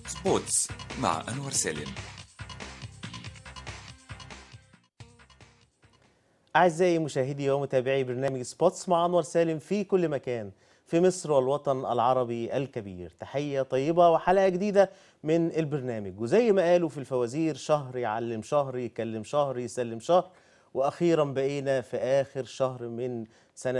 سبوتس مع أنور سالم أعزائي مشاهدي ومتابعي برنامج سبوتس مع أنور سالم في كل مكان في مصر والوطن العربي الكبير تحية طيبة وحلقة جديدة من البرنامج وزي ما قالوا في الفوازير شهر يعلم شهر يكلم شهر يسلم شهر وأخيرا بقينا في آخر شهر من سنة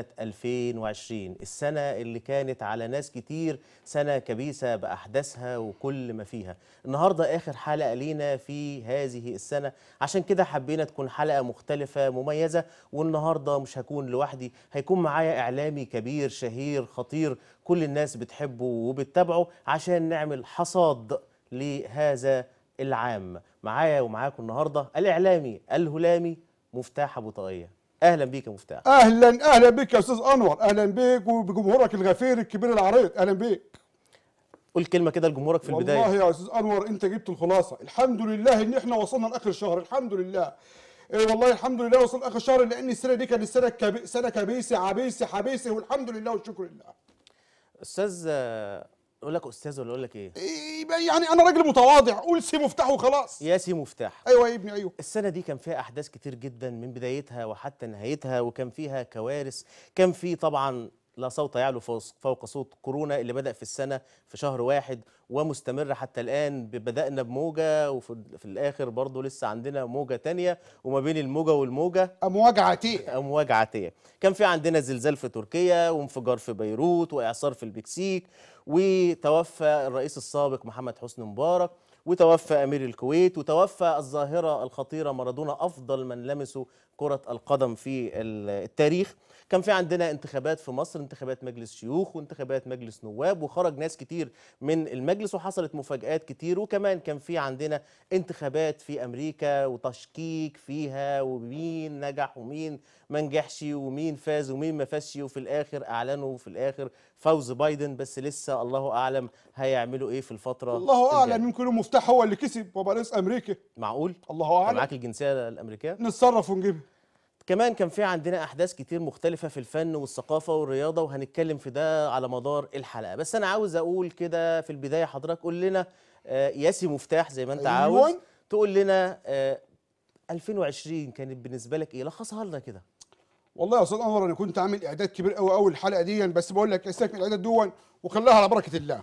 2020 السنة اللي كانت على ناس كتير سنة كبيسة بأحداثها وكل ما فيها النهاردة آخر حلقة لينا في هذه السنة عشان كده حبينا تكون حلقة مختلفة مميزة والنهاردة مش هكون لوحدي هيكون معايا إعلامي كبير شهير خطير كل الناس بتحبه وبتتابعه عشان نعمل حصاد لهذا العام معايا ومعاكم النهاردة الإعلامي الهلامي مفتاح أبو طاقية أهلا بيك يا مفتاح اهلا اهلا بك يا استاذ انور اهلا بك وبجمهورك الغفير الكبير العريض اهلا بك قول كلمة كده لجمهورك في البداية والله يا استاذ انور انت جبت الخلاصه الحمد لله ان احنا وصلنا لاخر الشهر الحمد لله إيه والله الحمد لله وصلنا لاخر الشهر لان السنه دي كانت سنه كبي... سنه كبيسه عبيسه حبيسه والحمد لله والشكر لله أستاذ آه، أقول لك أستاذ ولا أقول لك إيه؟ إيه يعني انا راجل متواضع قول سي مفتاح وخلاص ياسي مفتاح ايوه يا ابني ايوه السنة دي كان فيها أحداث كتير جدا من بدايتها وحتى نهايتها وكان فيها كوارث كان في طبعا لا صوت يعلو فوق- فوق صوت كورونا اللي بدأ في السنة في شهر واحد ومستمر حتى الآن ب- بدأنا بموجة وفي في الآخر برضو لسه عندنا موجة تانية وما بين الموجة والموجة امواج عتيق امواج عاتيه كان في عندنا زلزال في تركيا وانفجار في بيروت واعصار في المكسيك وتوفى الرئيس السابق محمد حسني مبارك وتوفى امير الكويت وتوفى الظاهره الخطيره مارادونا افضل من لمسوا كره القدم في ال- التاريخ كان في عندنا انتخابات في مصر انتخابات مجلس شيوخ وانتخابات مجلس نواب وخرج ناس كتير من المجلس وحصلت مفاجآت كتير وكمان كان في عندنا انتخابات في امريكا وتشكيك فيها ومين نجح ومين ما نجحش ومين فاز ومين ما فازش وفي الاخر اعلنوا في الاخر فوز بايدن بس لسه الله اعلم هيعملوا ايه في الفتره الله اعلم الجاية. يمكن المفتاح هو اللي كسب وبقى رئيس امريكا معقول الله كان اعلم معاك الجنسيه الامريكيه نتصرف ونجيبها كمان كان في عندنا احداث كتير مختلفه في الفن والثقافه والرياضه وهنتكلم في ده على مدار الحلقه بس انا عاوز اقول كده في البدايه حضرتك قول لنا آه، ياسي مفتاح زي ما انت أيوة. عاوز تقول لنا آه، 2020 كانت بالنسبه لك ايه لخصها لنا كده والله يا استاذ انور انا كنت عامل اعداد كبير قوي قوي الحلقه دي بس بقول لك اسيبك من الاعداد دون وخليها على بركه الله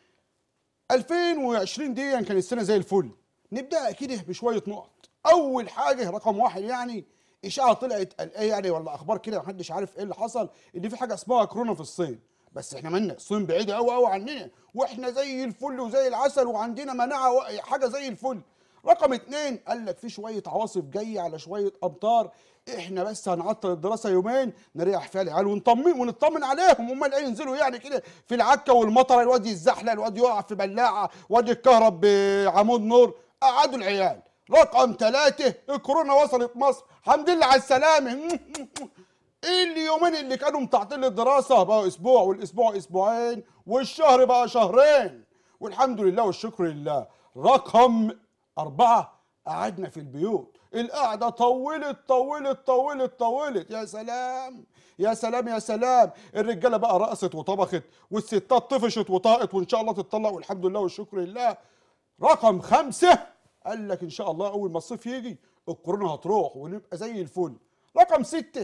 2020 دي كانت السنه زي الفل نبدا كده بشويه نقط اول حاجه رقم واحد يعني اشاعه طلعت قال ايه يعني ولا اخبار كده محدش عارف ايه اللي حصل ان في حاجه اسمها كورونا في الصين بس احنا مالنا الصين بعيده قوي قوي عننا واحنا زي الفل وزي العسل وعندنا مناعه و- حاجه زي الفل رقم اتنين قال لك في شويه عواصف جايه على شويه امطار احنا بس هنعطل الدراسه يومين نريح فيها العيال ونطمن ونطمن عليهم هم اللي ينزلوا يعني كده في العكه والمطر الواد يتزحلق الواد يقع في بلاعه واد يتكهرب بعمود نور قعدوا العيال رقم ثلاثة الكورونا وصلت مصر الحمد لله على السلامة ايه اليومين اللي كانوا متعطل الدراسة بقى اسبوع والاسبوع اسبوعين والشهر بقى شهرين والحمد لله والشكر لله رقم أربعة قعدنا في البيوت القعدة طولت طولت طولت طولت يا سلام يا سلام يا سلام الرجالة بقى رقصت وطبخت والستات طفشت وطاقت وإن شاء الله تتطلق والحمد لله والشكر لله رقم خمسة قال لك إن شاء الله أول ما الصيف يجي الكورونا هتروح ونبقى زي الفل رقم ستة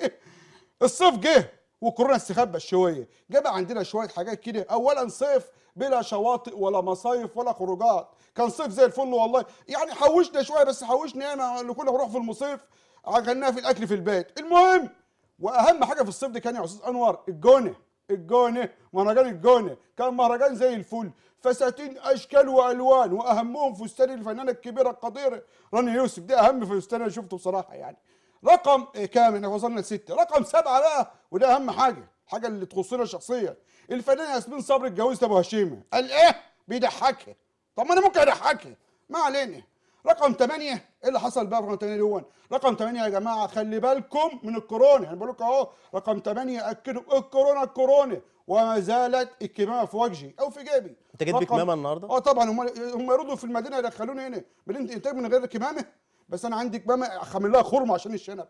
الصيف جه والكورونا استخبى شويه جاب عندنا شويه حاجات كده اولا صيف بلا شواطئ ولا مصايف ولا خروجات كان صيف زي الفل والله يعني حوشنا شويه بس حوشنا انا اللي كنا بنروح في المصيف عجلناها في الاكل في البيت المهم واهم حاجه في الصيف ده كان يا استاذ انور الجونه الجونه مهرجان الجونه كان مهرجان زي الفل فساتين اشكال والوان واهمهم فستان الفنانه الكبيره القديره رانيا يوسف دي اهم فستان انا شفته بصراحه يعني رقم إيه كام احنا وصلنا لستة رقم سبعة بقى وده اهم حاجة الحاجة اللي تخصنا شخصيا الفنانة ياسمين صبري اتجوزت ابو هشيمة قال ايه بيضحكها طب ما انا ممكن اضحكها ما علينا رقم 8 ايه اللي حصل بقى في رقم 8 دون رقم 8 يا جماعه خلي بالكم من الكورونا انا بقول لكم اهو رقم 8 اكدوا الكورونا الكورونا وما زالت الكمامه في وجهي او في جيبي انت جيت رقم- بكمامه النهارده اه طبعا هم هم يردوا في المدينه يدخلوني هنا بالانت انتاج من غير كمامه بس انا عندي كمامه اخمل لها خرم عشان الشنب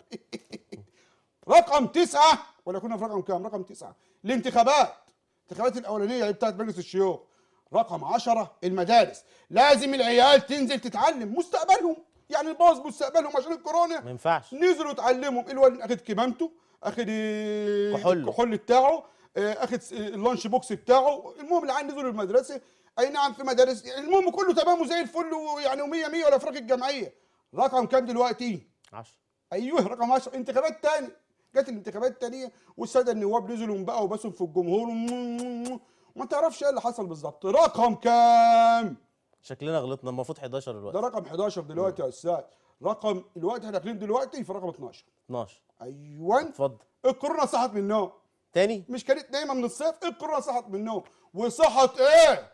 رقم تسعة ولا كنا في رقم كام رقم تسعة الانتخابات الانتخابات الاولانيه اللي بتاعت مجلس الشيوخ رقم عشرة المدارس لازم العيال تنزل تتعلم مستقبلهم يعني نبوظ مستقبلهم عشان الكورونا ما ينفعش نزلوا اتعلموا الولد اخد كمامته اخد آه، كحوله. الكحول بتاعه آه، اخد س- اللانش بوكس بتاعه المهم العيال نزلوا المدرسه اي نعم في مدارس يعني المهم كله تمام وزي الفل ويعني و100 100 ولا فراق الجمعيه رقم كام دلوقتي 10 ايوه رقم 10 انتخابات تاني جت الانتخابات التانية والساده النواب نزلوا بقى وبسوا في الجمهور وما تعرفش ايه اللي حصل بالظبط رقم كام شكلنا غلطنا المفروض 11 ده دلوقتي رقم 11 دلوقتي يا استاذ رقم الوقت احنا داخلين دلوقتي في رقم 12 12 ايوه اتفضل الكورونا صحت من النوم تاني مش كانت نايمه من الصيف الكورونا صحت من النوم وصحت ايه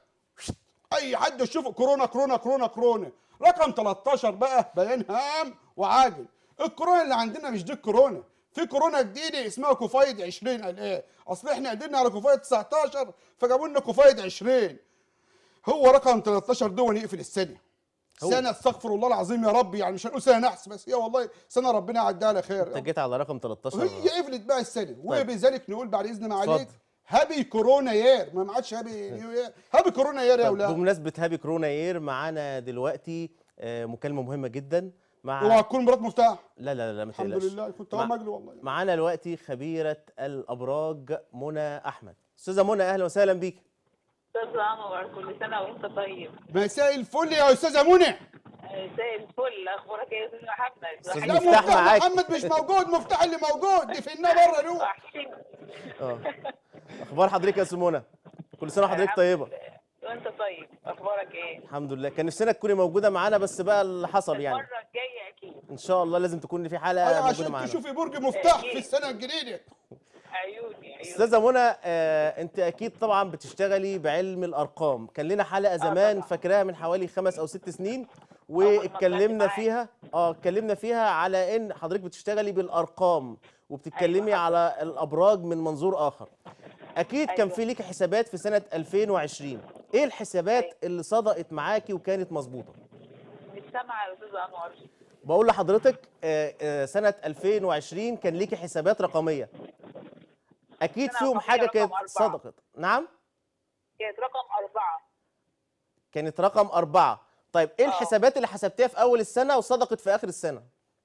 اي حد يشوف كورونا كورونا كورونا كورونا رقم 13 بقى بيان هام وعاجل الكورونا اللي عندنا مش دي الكورونا في كورونا جديده اسمها كوفايد 20 قال ايه اصل احنا قدرنا على كوفايد 19 فجابوا لنا كوفايد 20 هو رقم 13 دون يقفل السنه هو. سنه استغفر الله العظيم يا رب يعني مش هنقول سنه نحس بس هي والله سنه ربنا يعديها على خير انت جيت على رقم 13 هي قفلت بقى السنه وبذلك نقول بعد اذن ما عليك اتفضل. هابي كورونا يير ما ما عادش هابي نيو يير هابي كورونا يير يا طب اولاد بمناسبة هابي كورونا يير معانا دلوقتي آه، مكالمة مهمة جدا مع اوعى تكون مرات مفتاح لا لا لا ما الحمد تقلقش لله كنت مع- هقوم اجري والله معانا دلوقتي خبيرة الأبراج منى أحمد أستاذة منى أهلا وسهلا بيك استاذ انور كل سنه وانت طيب مساء الفل يا استاذه منى زي الفل اخبارك ايه يا استاذ محمد أستاذ لا مفتاح مفتاح معاك. محمد مش موجود مفتاح اللي موجود دفناه بره له وحشين اه أخبار حضرتك يا أستاذ منى كل سنة وحضرتك الحمد طيبة لله. وانت طيب اخبارك ايه الحمد لله كان نفسنا تكوني موجودة معانا بس بقى اللي حصل يعني المره الجايه اكيد إن شاء الله لازم تكون في حلقة أيوة موجودة عشان معانا تشوفي برج مفتاح في السنه الجديده عيوني عيوني استاذه منى آه، انت اكيد طبعا بتشتغلي بعلم الارقام كان لنا حلقه زمان طبعاً. فاكراها من حوالي خمس او ست سنين أول ما واتكلمنا طلعت فيها اه اتكلمنا فيها على ان حضرتك بتشتغلي بالارقام وبتتكلمي أيوة. على الابراج من منظور اخر اكيد كان أيوة. في ليكي حسابات في سنه 2020 ايه الحسابات أيوة. اللي صدقت معاكي وكانت مظبوطه مش سامعه يا استاذ انور بقول لحضرتك آه، آه، سنه 2020 كان ليكي حسابات رقميه اكيد سنة فيهم رقمية حاجه رقم كانت أربعة. صدقت نعم كانت رقم اربعه كانت رقم أربعة طيب إيه آه. الحسابات اللي حسبتيها في أول السنة وصدقت في آخر السنة؟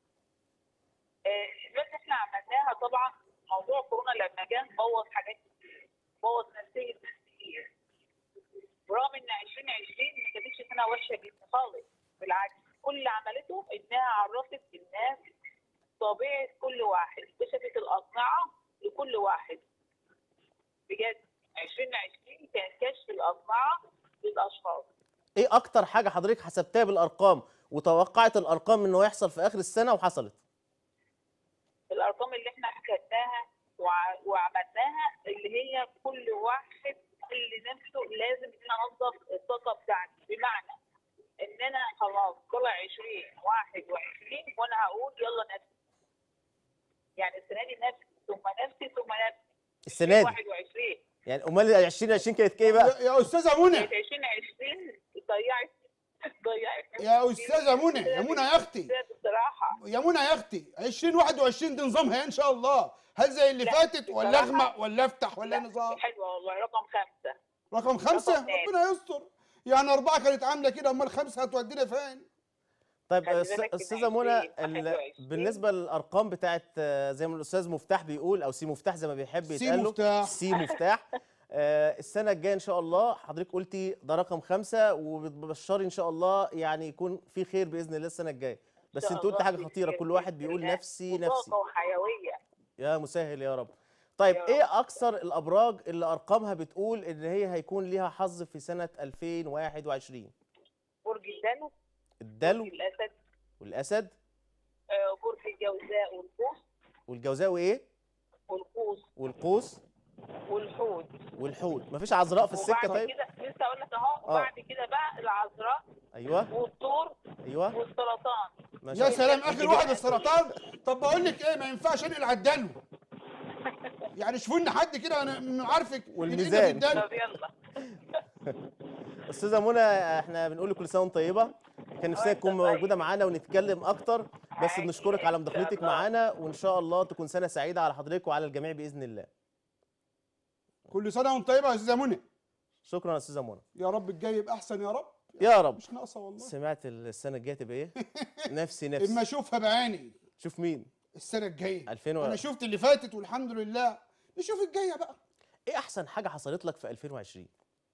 آه، بس احنا عملناها طبعا موضوع كورونا لما جه بوظ حاجات كتير بوظ نفسيه ناس كتير برغم ان 2020 ما كانتش سنه وحشه جدا خالص بالعكس كل اللي عملته انها عرفت الناس طبيعه كل واحد كشفت الاقنعه لكل واحد بجد 2020 كان كشف الاقنعه للاشخاص إيه أكتر حاجة حضرتك حسبتها بالأرقام وتوقعت الأرقام إنه يحصل في آخر السنة وحصلت؟ الارقام اللي احنا حكيناها وع- وعملناها اللي هي كل واحد اللي نفسه لازم ان انا انظف الطاقه بتاعتي بمعنى ان انا خلاص طلع 20 21 وانا هقول يلا نفسي يعني السنه دي نفسي ثم نفسي ثم نفسي السنة دي 21 يعني أمال 2020 كانت إيه بقى؟ يا يا استاذه منى كانت 2020 ضيعت ضيعت يا أستاذة منى، يا منى يا أختي. بصراحه يا منى يا اختي 2021 دي نظامها إيه ان شاء الله هل زي اللي لا، فاتت ولا بصراحة- اغمق ولا افتح ولا لا، نظام حلوه والله رقم خمسه رقم خمسة رقم اثنين. ربنا يستر يعني أربعة كانت عاملة كده أمال خمسة هتودينا فين؟ طيب خلي أس- بالك إن أستاذة منى 20 ال- 21 بالنسبة للأرقام بتاعت آه، زي ما الأستاذ مفتاح بيقول أو سي مفتاح زي ما بيحب سي يتقال له مفتاح. سي مفتاح آه، السنة الجاية إن شاء الله حضرتك قلتي ده رقم خمسة وبتبشري إن شاء الله يعني يكون في خير بإذن الله السنة الجاية بس شاء أنت قلت الله حاجة في خطيرة خير كل واحد بإذن بيقول الله. نفسي نفسي وطاقة وحيوية يا مسهل يا رب طيب يا رب. ايه اكثر الابراج اللي ارقامها بتقول ان هي هيكون ليها حظ في سنه 2021 برج الدلو الدلو برج الأسد والاسد آه، برج الجوزاء والقوس والجوزاء وايه والقوس والقوس والحوت والحوت مفيش عذراء في السكه وبعد طيب كده لسه اقول لك اهو وبعد كده بقى العذراء ايوه والطور ايوه والسرطان ما يا شاء الله. سلام أنت آخر جبت- واحد السرطان طب بقول لك إيه ما ينفعش أنقل على الدلو يعني شوفوا لنا حد كده أنا عارفك والميزان. ينقلنا في الدلو طب يلا استاذه منى احنا بنقول لك كل سنه وانت طيبه كان نفسنا وأنت تكون طيب. موجوده معانا ونتكلم اكتر بس عادي، بنشكرك على إن شاء مداخلتك الله. معانا وان شاء الله تكون سنه سعيده على حضرتك وعلى الجميع باذن الله كل سنة وأنت طيبة يا أستاذة منى شكرا يا استاذه منى يا رب الجاي يبقى احسن يا رب يا رب مش ناقصه والله سمعت السنه الجايه تبقى ايه نفسي اما نفسي اشوفها بعيني شوف مين السنه الجايه 2000 و- انا شفت اللي فاتت والحمد لله نشوف الجايه بقى ايه احسن حاجه حصلت لك في 2020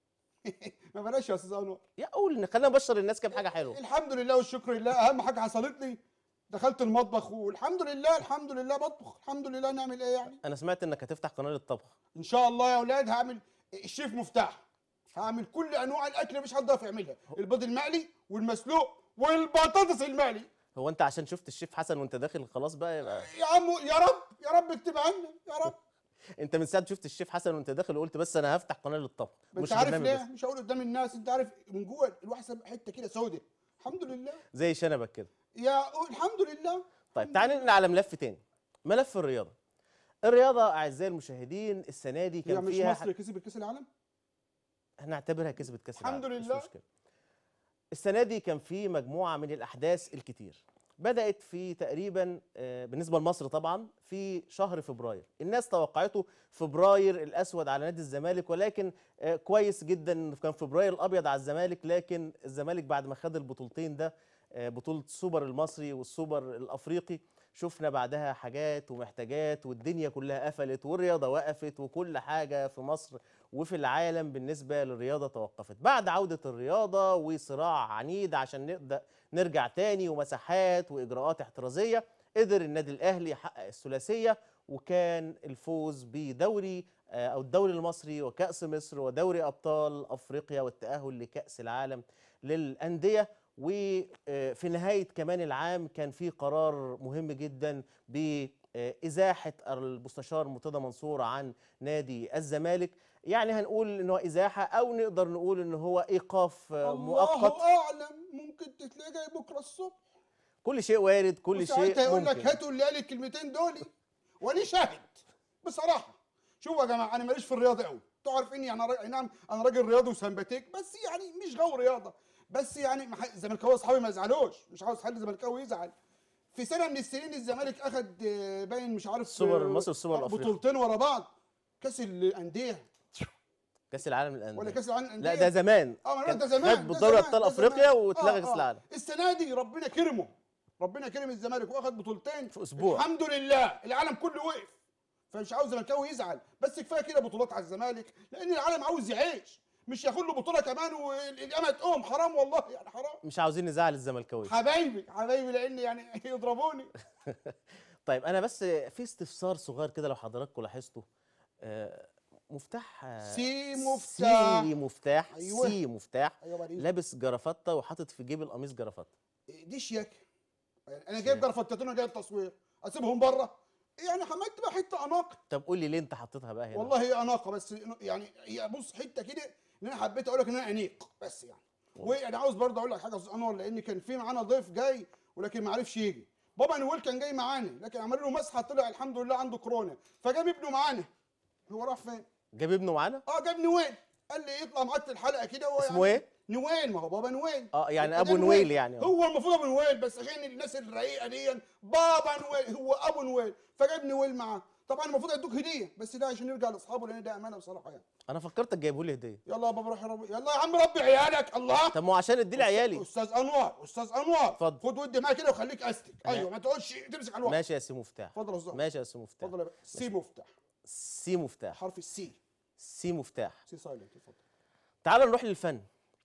ما بلاش يا استاذ انور يا قول ان خلينا نبشر الناس كام حاجه حلوه الحمد لله والشكر لله اهم حاجه حصلت لي دخلت المطبخ والحمد لله الحمد لله بطبخ الحمد لله نعمل ايه يعني انا سمعت انك هتفتح قناه للطبخ ان شاء الله يا اولاد هعمل الشيف مفتاح هعمل كل انواع الاكل مش حد يعرف يعملها البيض المقلي والمسلوق والبطاطس المقلي هو انت عشان شفت الشيف حسن وانت داخل خلاص بقى يبقى يا عم يا رب يا رب اكتب عنا يا رب انت من ساعه شفت الشيف حسن وانت داخل وقلت بس انا هفتح قناه للطبخ انت عارف برنامج ليه بس. مش هقول قدام الناس انت عارف من جوه الواحد ساب حته كده سودة الحمد لله زي شنبك كده يا الحمد لله طيب تعالى ننقل على ملف تاني ملف الرياضه الرياضه اعزائي المشاهدين السنه دي هي كان مش فيها مصر كسبت كاس العالم هنعتبرها كسبت كاس الحمد العالم، مش لله. مشكلة. السنه دي كان في مجموعه من الاحداث الكتير بدات في تقريبا آه، بالنسبه لمصر طبعا في شهر فبراير الناس توقعته فبراير الاسود على نادي الزمالك ولكن آه، كويس جدا إن كان فبراير الابيض على الزمالك لكن الزمالك بعد ما خد البطولتين ده آه، بطوله السوبر المصري والسوبر الافريقي شفنا بعدها حاجات ومحتاجات والدنيا كلها قفلت والرياضه وقفت وكل حاجه في مصر وفي العالم بالنسبه للرياضه توقفت بعد عوده الرياضه وصراع عنيد عشان نبدا نرجع تاني ومساحات واجراءات احترازيه قدر النادي الاهلي يحقق الثلاثيه وكان الفوز بدوري آه، او الدوري المصري وكاس مصر ودوري ابطال افريقيا والتاهل لكاس العالم للانديه وفي نهايه كمان العام كان في قرار مهم جدا بإزاحة المستشار مرتضى منصور عن نادي الزمالك يعني هنقول ان هو ازاحه او نقدر نقول ان هو ايقاف آه، الله مؤقت اعلم ممكن تتلاقي جاي بكره الصبح كل شيء وارد كل شيء وساعتها يقول لك ممكن هاتوا اللي قال الكلمتين دول وانا شاهد بصراحه شوفوا يا جماعه انا ماليش في الرياضه قوي انتوا عارفين يعني أنا را- أي نعم انا راجل رياضي وسمباتيك بس يعني مش جو رياضه بس يعني ما ح- الزملكاويه اصحابي ما يزعلوش مش عاوز حد زملكاوي يزعل في سنه من السنين الزمالك اخد آه، باين مش عارف السوبر آه، المصري والسوبر الأفريقي. بطولتين ورا بعض كاس الانديه كاس العالم للانديه ولا كاس العالم للانديه لا ده زمان اه ما كان ده زمان خد ده دوري زمان، ابطال ده افريقيا زمان. واتلغى آه، كاس آه. العالم السنه دي ربنا كرمه ربنا كرم الزمالك واخد بطولتين في أسبوع. الحمد لله العالم كله وقف فمش عاوز زملكاوي يزعل بس كفايه كده بطولات على الزمالك لان العالم عاوز يعيش مش ياخد له بطوله كمان والقيامه تقوم حرام والله يعني حرام مش عاوزين نزعل الزملكاويه حبايبي حبايبي لان يعني يضربوني طيب انا بس في استفسار صغير كده لو حضراتكم لاحظتوا آه، مفتاح آه، سي مفتاح. سي مفتاح أيوة. سي مفتاح أيوة بعدين. لابس جرافته وحاطط في جيب القميص جرافته دي شياكه يعني انا جايب جرفتتين وجايب تصوير اسيبهم بره يعني عملت بقى حته اناقه طب قول لي ليه انت حطيتها بقى هنا والله هي اناقه بس يعني هي بص حته كده ان انا حبيت اقول لك ان انا انيق بس يعني وانا عاوز برضه اقول لك حاجه يا استاذ انور لان كان في معانا ضيف جاي ولكن ما عرفش يجي بابا نويل كان جاي معانا لكن عملوا له مسحه طلع الحمد لله عنده كورونا فجاب ابنه معانا هو راح فين؟ جاب ابنه معانا اه جاب نويل قال لي يطلع معاك في الحلقه كده هو اسمه يعني ايه؟ نويل ما هو بابا نويل اه يعني يبقى ابو ده نويل يعني آه. هو المفروض ابو نويل بس عشان الناس الرقيقه دي بابا نويل هو ابو نويل فجاب نويل معاه طبعا المفروض ادوك هديه بس ده عشان يرجع لاصحابه لان ده امانه بصراحه يعني انا فكرتك جايبه لي هديه يلا يا بابا روح يا رب يلا يا عم ربي عيالك الله طب ما هو عشان ادي لعيالي استاذ انور استاذ انور اتفضل. خد ودي معايا كده وخليك استك أنا- ايوه ما تقعدش تمسك على الواحد ماشي يا سي مفتاح اتفضل يا استاذ ماشي يا سي مفتاح اتفضل يا باشا سي مفتاح سي مفتاح حرف السي سي مفتاح سي سايلنت اتفضل تعال نروح للفن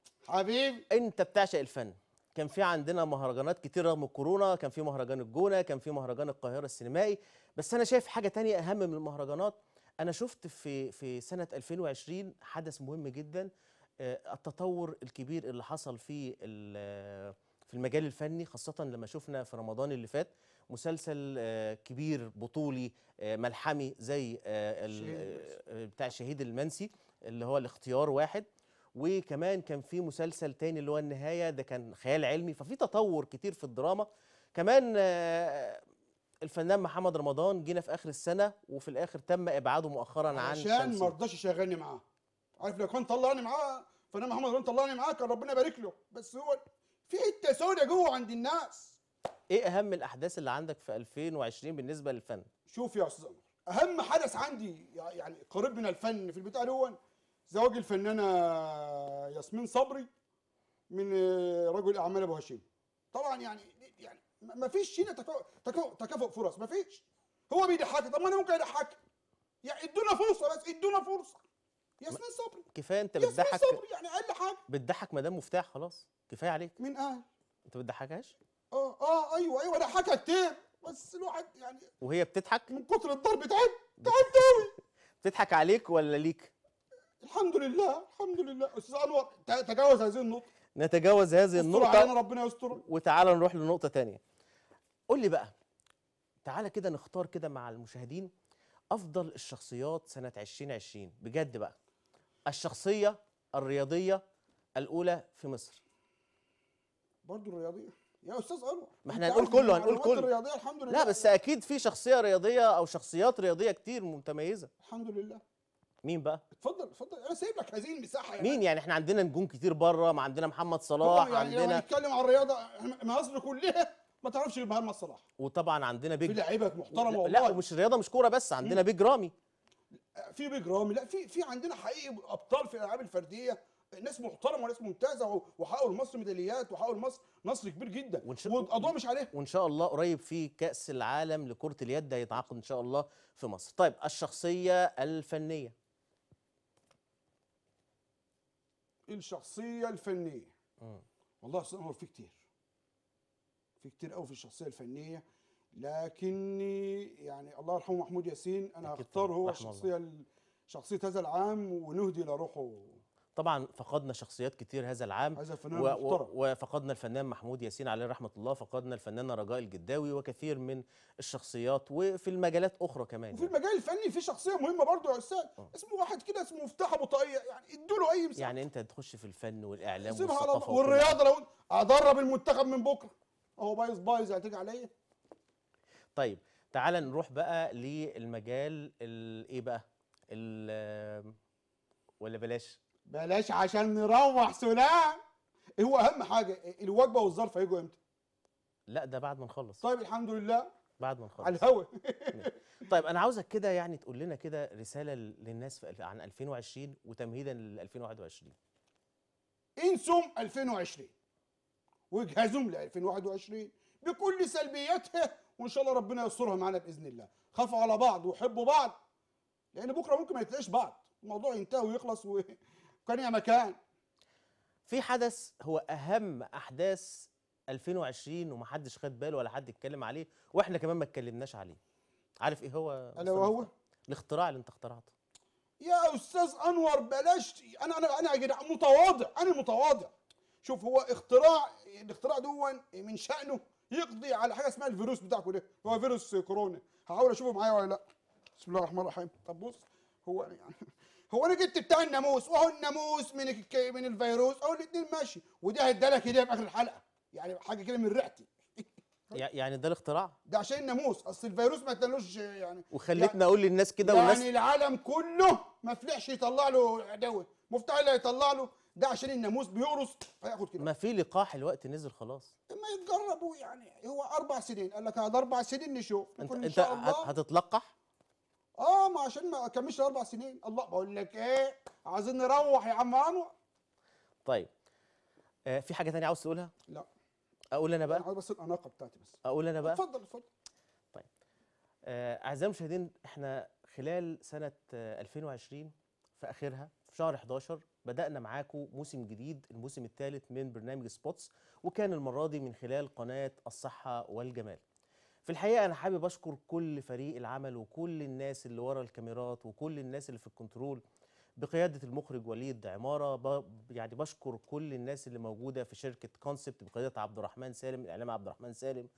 حبيبي انت بتعشق الفن كان في عندنا مهرجانات كتير رغم الكورونا كان في مهرجان الجونة كان في مهرجان القاهرة السينمائي بس أنا شايف حاجة تانية أهم من المهرجانات أنا شفت في في سنة 2020 حدث مهم جدا آه، التطور الكبير اللي حصل في ال- في المجال الفني خاصة لما شفنا في رمضان اللي فات مسلسل آه، كبير بطولي آه، ملحمي زي آه، ال- شهيد آه، بتاع الشهيد المنسي اللي هو الاختيار واحد وكمان كان في مسلسل تاني اللي هو النهاية ده كان خيال علمي ففي تطور كتير في الدراما كمان آه، الفنان محمد رمضان جينا في آخر السنة وفي الآخر تم إبعاده مؤخرا عن عشان ما تمثيل. رضاش يشغلني معاه عارف لو كان طلعني معاه فانا محمد رمضان طلعني معاه كان ربنا يبارك له بس هو في حته سودة جوه عند الناس إيه أهم الأحداث اللي عندك في 2020 بالنسبة للفن؟ شوف يا استاذ انور اهم حدث عندي يعني قريب من الفن في البتاع دون زواج الفنانه ياسمين صبري من آه، رجل اعمال ابو هشيم طبعا يعني يعني ما فيش هنا تكا- تكا- تكافؤ فرص ما فيش هو بيضحك طب ما انا ممكن اضحك يعني ادونا فرصه بس ادونا فرصه ياسمين صبري كفايه انت ياسمين بتضحك صبري يعني اقل حاجه بتضحك مدام مفتاح خلاص كفايه عليك مين قال انت ما بتضحكهاش اه اه ايوه ايوه ضحكها كتير بس الواحد يعني وهي بتضحك من كتر الضرب تعب تعبت قوي بتضحك عليك ولا ليك الحمد لله الحمد لله استاذ انور ت- تجاوز هذه النقطه نتجاوز هذه استر علينا النقطه ربنا يستر وتعالى نروح لنقطه تانية قول لي بقى تعالى كده نختار كده مع المشاهدين افضل الشخصيات سنه 2020 بجد بقى الشخصيه الرياضيه الاولى في مصر برضه الرياضيه يا استاذ انور ما احنا أنت هنقول عارف كله، إن هنقول المعلومات كله. الرياضيه الحمد لله لا بس اكيد في شخصيه رياضيه او شخصيات رياضيه كتير متميزه الحمد لله مين بقى اتفضل اتفضل انا سايب لك هذه المساحه يعني مين يعني احنا عندنا نجوم كتير بره ما عندنا محمد هو صلاح يعني لو عندنا هنتكلم عن الرياضه مصر كلها ما تعرفش غير محمد صلاح وطبعا عندنا في بيج لعيبه محترمه لا والله ومش رياضه مش كوره بس عندنا بيج رامي في بيج رامي لا في في عندنا حقيقي ابطال في الالعاب الفرديه ناس محترمه وناس ممتازه و- وحققوا لمصر ميداليات وحققوا لمصر نصر كبير جدا ونش- والقضاء مش عليه وان شاء الله قريب في كاس العالم لكره اليد هيتعاقد ان شاء الله في مصر طيب الشخصيه الفنيه الشخصيه الفنيه والله يا استاذ انور في كتير في كتير قوي في الشخصيه الفنيه لكني يعني الله يرحمه محمود ياسين انا أكيد هختار طبعاً، هو رحمه الشخصيه ال- شخصيه هذا العام ونهدي الى روحه طبعا فقدنا شخصيات كتير هذا العام هذا الفنان و- و- المحترم. وفقدنا الفنان محمود ياسين عليه رحمه الله فقدنا الفنانه رجاء الجداوي وكثير من الشخصيات وفي المجالات اخرى كمان وفي المجال الفني في شخصيه مهمه برضه يا استاذ اسمه واحد كده اسمه مفتاح ابو طاقيه يعني ادوا له اي مساحه يعني انت تخش في الفن والاعلام سيبها على والثقافه الله وكل والرياضه لو ادرب المنتخب من بكره اهو بايظ بايظ هتيجي عليا طيب تعال نروح بقى للمجال ال- ايه بقى ال- ولا بلاش بلاش عشان نروح سلام هو اهم حاجه الوجبه والظرف هيجوا امتى لا ده بعد ما نخلص طيب الحمد لله بعد ما نخلص على الهوا طيب انا عاوزك كده يعني تقول لنا كده رساله للناس في الف- عن 2020 وتمهيدا ل 2021 انسوا 2020 واجهزوا ل 2021 بكل سلبياتها وان شاء الله ربنا يسترها معانا باذن الله خافوا على بعض وحبوا بعض لان بكره ممكن ما يتلاقيش بعض الموضوع ينتهي ويخلص وكان يا مكان في حدث هو اهم احداث 2020 ومحدش خد باله ولا حد اتكلم عليه واحنا كمان ما اتكلمناش عليه عارف ايه هو الا وهو الاختراع اللي انت اخترعته يا استاذ انور بلاش انا انا انا يا جدع متواضع انا متواضع شوف هو اختراع الاختراع دون من شانه يقضي على حاجه اسمها الفيروس بتاعكم ده هو فيروس كورونا هحاول اشوفه معايا ولا لا بسم الله الرحمن الرحيم طب بص هو أنا يعني هو انا جبت بتاع الناموس وهو الناموس من الك- من الفيروس او الاثنين ماشي وده هيدالك كده في اخر الحلقه يعني حاجه كده من ريحتي يع- يعني ده الاختراع ده عشان الناموس اصل الفيروس ما ادالوش يعني وخلتني اقول للناس كده يعني والناس العالم كله ما فلحش يطلع له عدوه مفتاح اللي هيطلع له ده عشان الناموس بيقرص فياخد كده ما في لقاح الوقت نزل خلاص ما يتجربوا يعني هو اربع سنين قال لك هذا اربع سنين نشوف انت يكون ان انت شاء هت- الله هتتلقح اه ما عشان ما اكملش اربع سنين الله بقول لك ايه عايزين نروح يا عم انور طيب آه في حاجه تانية عاوز تقولها لا اقول انا انا بقى عايز بس الاناقه بتاعتي بس اقول انا بقى اتفضل اتفضل طيب آه، اعزائي المشاهدين احنا خلال سنه آه، 2020 في اخرها في شهر 11 بدانا معاكم موسم جديد الموسم الثالث من برنامج سبوتس وكان المره دي من خلال قناه الصحه والجمال في الحقيقه انا حابب اشكر كل فريق العمل وكل الناس اللي ورا الكاميرات وكل الناس اللي في الكنترول بقياده المخرج وليد عماره ب... يعني بشكر كل الناس اللي موجوده في شركه كونسبت بقياده عبد الرحمن سالم الاعلام عبد الرحمن سالم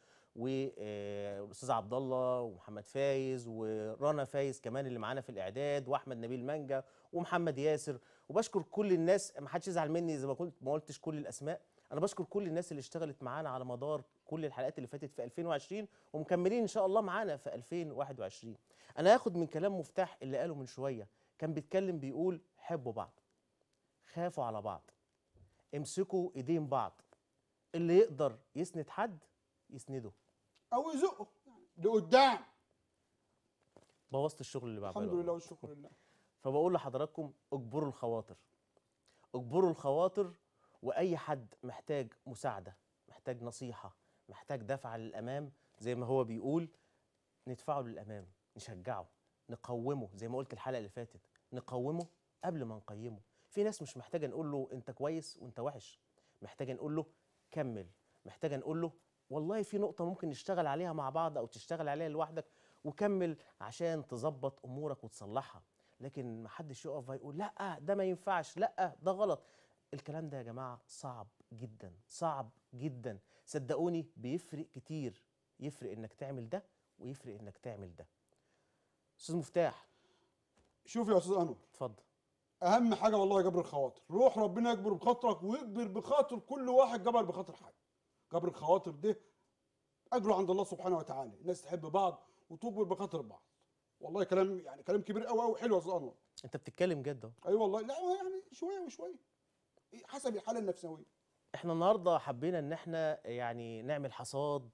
والاستاذ عبد الله ومحمد فايز ورنا فايز كمان اللي معانا في الاعداد واحمد نبيل مانجا ومحمد ياسر وبشكر كل الناس ما حدش يزعل مني اذا ما كنت ما قلتش كل الاسماء انا بشكر كل الناس اللي اشتغلت معانا على مدار كل الحلقات اللي فاتت في 2020 ومكملين ان شاء الله معانا في 2021 انا هاخد من كلام مفتاح اللي قاله من شويه كان بيتكلم بيقول حبوا بعض خافوا على بعض امسكوا ايدين بعض اللي يقدر يسند حد يسنده او يزقه يعني لقدام بوظت الشغل اللي بعمله الحمد لله والشكر لله فبقول لحضراتكم اجبروا الخواطر اجبروا الخواطر واي حد محتاج مساعده محتاج نصيحه محتاج دفعه للامام زي ما هو بيقول ندفعه للامام نشجعه نقومه زي ما قلت الحلقه اللي فاتت نقومه قبل ما نقيمه في ناس مش محتاجه نقول له انت كويس وانت وحش محتاجه نقول له كمل محتاجه نقول له والله في نقطه ممكن نشتغل عليها مع بعض او تشتغل عليها لوحدك وكمل عشان تظبط امورك وتصلحها لكن محدش يقف ويقول لا ده ما ينفعش لا ده غلط الكلام ده يا جماعه صعب جدا صعب جدا صدقوني بيفرق كتير يفرق انك تعمل ده ويفرق انك تعمل ده استاذ مفتاح شوف يا استاذ انور اتفضل اهم حاجه والله جبر الخواطر روح ربنا يجبر بخاطرك ويجبر بخاطر كل واحد جبر بخاطر حد جبر الخواطر ده اجره عند الله سبحانه وتعالى الناس تحب بعض وتجبر بخاطر بعض والله كلام يعني كلام كبير قوي قوي حلو يا استاذ انور انت بتتكلم جد اهو اي والله لا هو يعني شويه وشويه حسب الحاله النفسويه احنا النهارده حبينا ان احنا يعني نعمل حصاد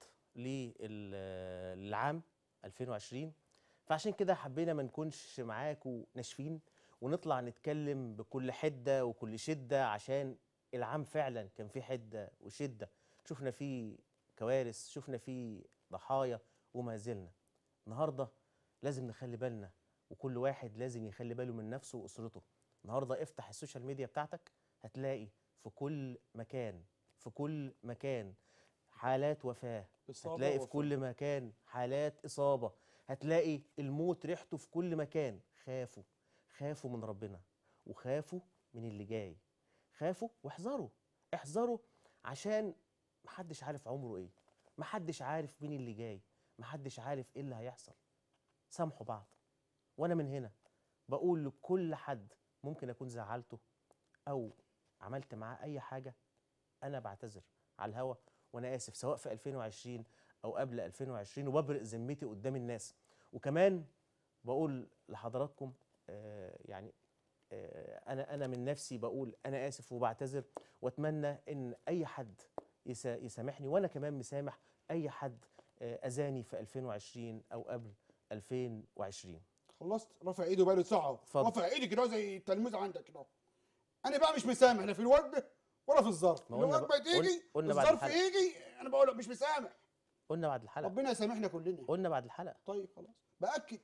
للعام 2020 فعشان كده حبينا ما نكونش معاكم ناشفين ونطلع نتكلم بكل حده وكل شده عشان العام فعلا كان فيه حده وشده شفنا فيه كوارث شفنا فيه ضحايا وما زلنا النهارده لازم نخلي بالنا وكل واحد لازم يخلي باله من نفسه واسرته النهارده افتح السوشيال ميديا بتاعتك هتلاقي في كل مكان في كل مكان حالات وفاه إصابة هتلاقي في ووفاة. كل مكان حالات اصابه هتلاقي الموت ريحته في كل مكان خافوا خافوا من ربنا وخافوا من اللي جاي خافوا واحذروا احذروا عشان محدش عارف عمره ايه محدش عارف مين اللي جاي محدش عارف ايه اللي هيحصل سامحوا بعض وانا من هنا بقول لكل حد ممكن اكون زعلته او عملت معاه اي حاجه انا بعتذر على الهوا وانا اسف سواء في 2020 او قبل 2020 وببرئ ذمتي قدام الناس وكمان بقول لحضراتكم آه يعني آه انا انا من نفسي بقول انا اسف وبعتذر واتمنى ان اي حد يسا- يسامحني وانا كمان مسامح اي حد آه اذاني في 2020 او قبل 2020 خلصت رافع ايده بقاله ساعه اتفضل. رافع ايدي كده زي التلميذ عندك كده انا بقى مش مسامح لا في الوجبه ولا في الظرف ما قلنا الوجبه بقى- تيجي قلنا بعد الظرف الحلقة. يجي انا بقول لك مش مسامح قلنا بعد الحلقه ربنا يسامحنا كلنا قلنا بعد الحلقه طيب خلاص باكد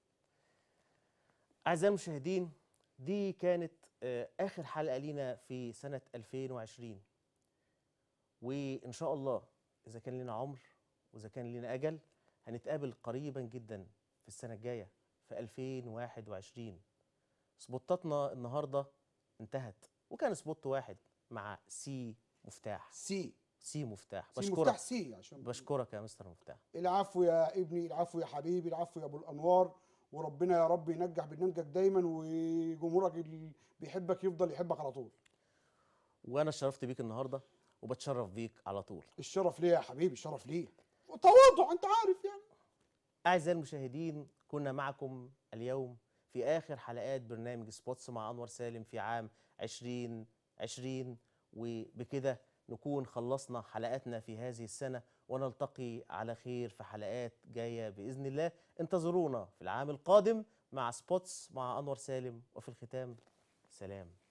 أعزائي المشاهدين دي كانت آه، آخر حلقة لينا في سنة 2020 وإن شاء الله إذا كان لنا عمر وإذا كان لنا أجل هنتقابل قريبا جدا في السنة الجاية في 2021 سبوتاتنا النهاردة انتهت وكان سبوت واحد مع سي مفتاح سي سي مفتاح سي بشكرك مفتاح سي عشان بشكرك يا مستر مفتاح العفو يا ابني العفو يا حبيبي العفو يا ابو الانوار وربنا يا رب ينجح برنامجك دايما وجمهورك اللي بيحبك يفضل يحبك على طول وأنا اتشرفت بيك النهاردة وبتشرف بيك على طول الشرف ليه يا حبيبي الشرف ليه وتواضع انت عارف يعني أعزائي المشاهدين كنا معكم اليوم في آخر حلقات برنامج سبوتس مع أنور سالم في عام 2020 وبكده نكون خلصنا حلقاتنا في هذه السنة ونلتقي على خير في حلقات جاية بإذن الله انتظرونا في العام القادم مع سبوتس مع أنور سالم وفي الختام سلام